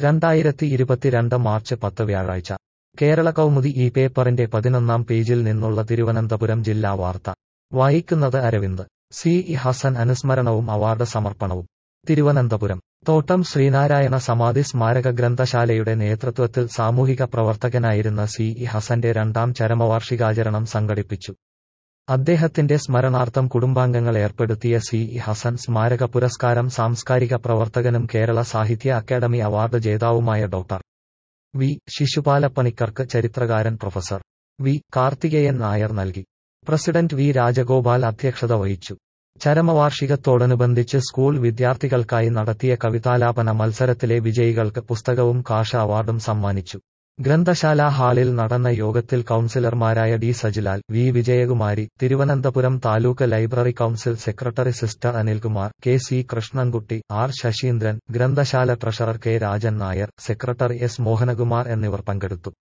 രണ്ടായിരത്തി ഇരുപത്തിരണ്ട് മാർച്ച് പത്ത് വ്യാഴാഴ്ച കേരള കൗമുദി ഈ പേപ്പറിന്റെ പതിനൊന്നാം പേജിൽ നിന്നുള്ള തിരുവനന്തപുരം ജില്ലാ വാർത്ത വായിക്കുന്നത് അരവിന്ദ് സി ഇ ഹസൻ അനുസ്മരണവും അവാർഡ് സമർപ്പണവും തിരുവനന്തപുരം തോട്ടം ശ്രീനാരായണ സമാധി സ്മാരക ഗ്രന്ഥശാലയുടെ നേതൃത്വത്തിൽ സാമൂഹിക പ്രവർത്തകനായിരുന്ന സി ഇ ഹസന്റെ രണ്ടാം ചരമവാർഷികാചരണം സംഘടിപ്പിച്ചു അദ്ദേഹത്തിന്റെ സ്മരണാർത്ഥം കുടുംബാംഗങ്ങൾ ഏർപ്പെടുത്തിയ സി ഇ ഹസൻ സ്മാരക പുരസ്കാരം സാംസ്കാരിക പ്രവർത്തകനും കേരള സാഹിത്യ അക്കാദമി അവാർഡ് ജേതാവുമായ ഡോക്ടർ വി ശിശുപാലപ്പണിക്കർക്ക് ചരിത്രകാരൻ പ്രൊഫസർ വി കാർത്തികേയൻ നായർ നൽകി പ്രസിഡന്റ് വി രാജഗോപാൽ അധ്യക്ഷത വഹിച്ചു ചരമവാർഷികത്തോടനുബന്ധിച്ച് സ്കൂൾ വിദ്യാർത്ഥികൾക്കായി നടത്തിയ കവിതാലാപന മത്സരത്തിലെ വിജയികൾക്ക് പുസ്തകവും കാഷ അവാർഡും സമ്മാനിച്ചു ഗ്രന്ഥശാല ഹാളിൽ നടന്ന യോഗത്തിൽ കൌൺസിലർമാരായ D Sajilal V Vijayakumari Thiruvananthapuram taluk library council secretary sister Anilkumar K C Krishnankutty R Sasheendran ഗ്രന്ഥശാല treasurer K Rajan Nair secretary S Mohanakumar എന്നിവർ പങ്കെടുത്തു